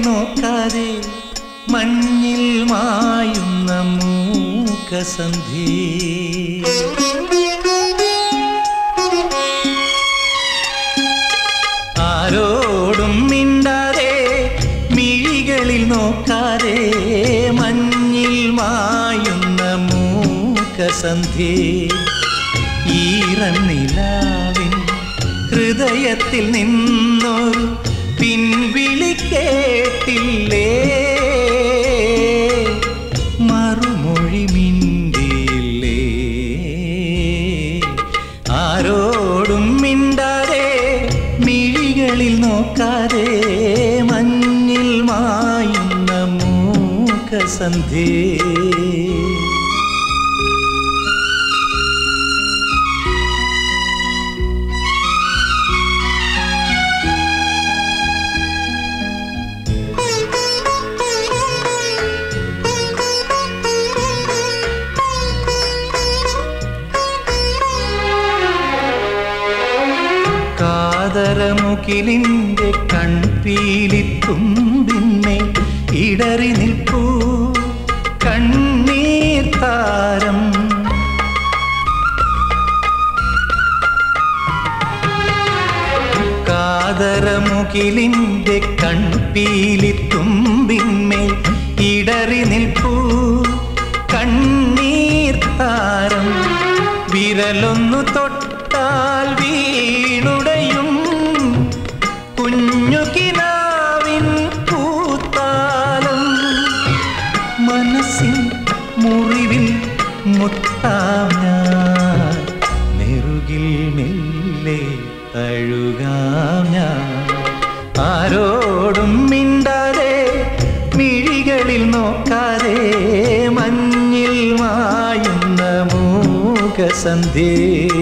നോക്കാതെ മഞ്ഞിൽ മായുന്ന മൂക്കസന്ധി ആരോടും മിണ്ടാതെ മിഴികളിൽ നോക്കാതെ മഞ്ഞിൽ മായുന്ന മൂക്കസന്ധി ഈറന്നിലാവിൻ ഹൃദയത്തിൽ നിന്നൊരു പിൻവിളി കേട്ടില്ലേ മറുമൊഴി മിണ്ടിയില്ലേ ആരോടും മിണ്ടാതെ മിഴികളിൽ നോക്കാതെ മഞ്ഞിൽ മായുന്ന മൂക്കസന്ധി കാതരമുകിലിന്റെ കൺപീലിത്തുമ്പിന്നെ ഇടറി നിൽപ്പൂ കണ്ണീർ താരം കാതരമുകിലിന്റെ കൺപീലിത്തുമ്പിന്മേൽ ഇടറി നിൽപ്പൂ കണ്ണീർ താരം വിരലൊന്നു തൊട്ടാൽ വീണുടയും കുഞ്ഞു കിനാവിൻ പൂത്താലം മനസ്സിൻ മുറിവിൽ മുത്താം ഞാൻ നെറുകിൽ മെല്ലെ തഴുകാം ഞാൻ ആരോടും മിണ്ടാതെ മിഴികളിൽ നോക്കാതെ മഞ്ഞിൽ മായുന്ന മൂകസന്ധി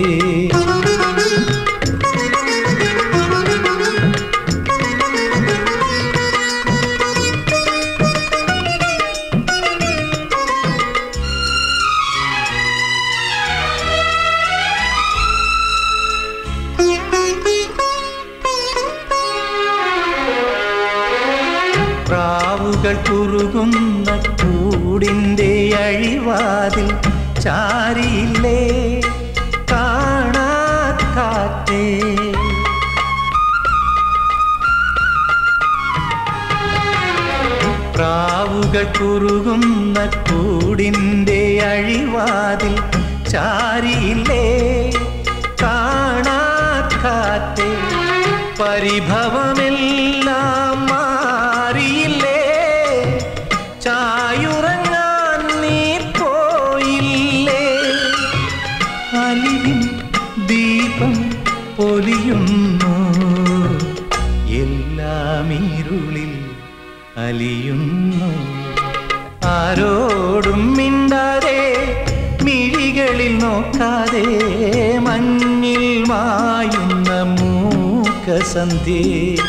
പ്രാവുകൾ കുറുകുന്ന കൂടിൻ്റെ അഴിവാതിൽ ചാരിയില്ലേ കാണാക്കാറ്റേ പ്രാവുകൾ കുറുകുന്ന കൂടിൻ്റെ അഴിവാതിൽ ചാരിയില്ലേ കാണാക്കാറ്റേ പരിഭവമെല്ലാം മാറിയില്ലേ ചായുറങ്ങാൻ നീ പോയില്ലേ അലിവിൻ ദീപം പൊലിയുന്നു എല്ലാം ഇരുളിൽ അലിയുന്നു ആരോടും മിണ്ടാതെ മിഴികളിൽ നോക്കാതെ മഞ്ഞിൽ മായുന്ന മൂക്കസന്ധി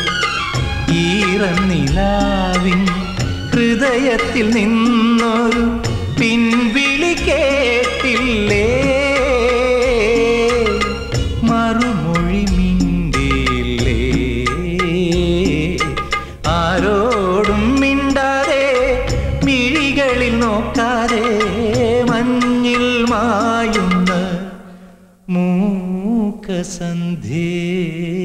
ഈറന്നിലാവിൻ ഹൃദയത്തിൽ നിന്നൊരു പിൻവിളി കേട്ടില്ലേ മറുമൊഴി മിണ്ടിയില്ലേ ആരോടും മിണ്ടാതെ മിഴികളിൽ നോക്കാതെ മഞ്ഞിൽ മായുന്ന മൂക്കസന്ധി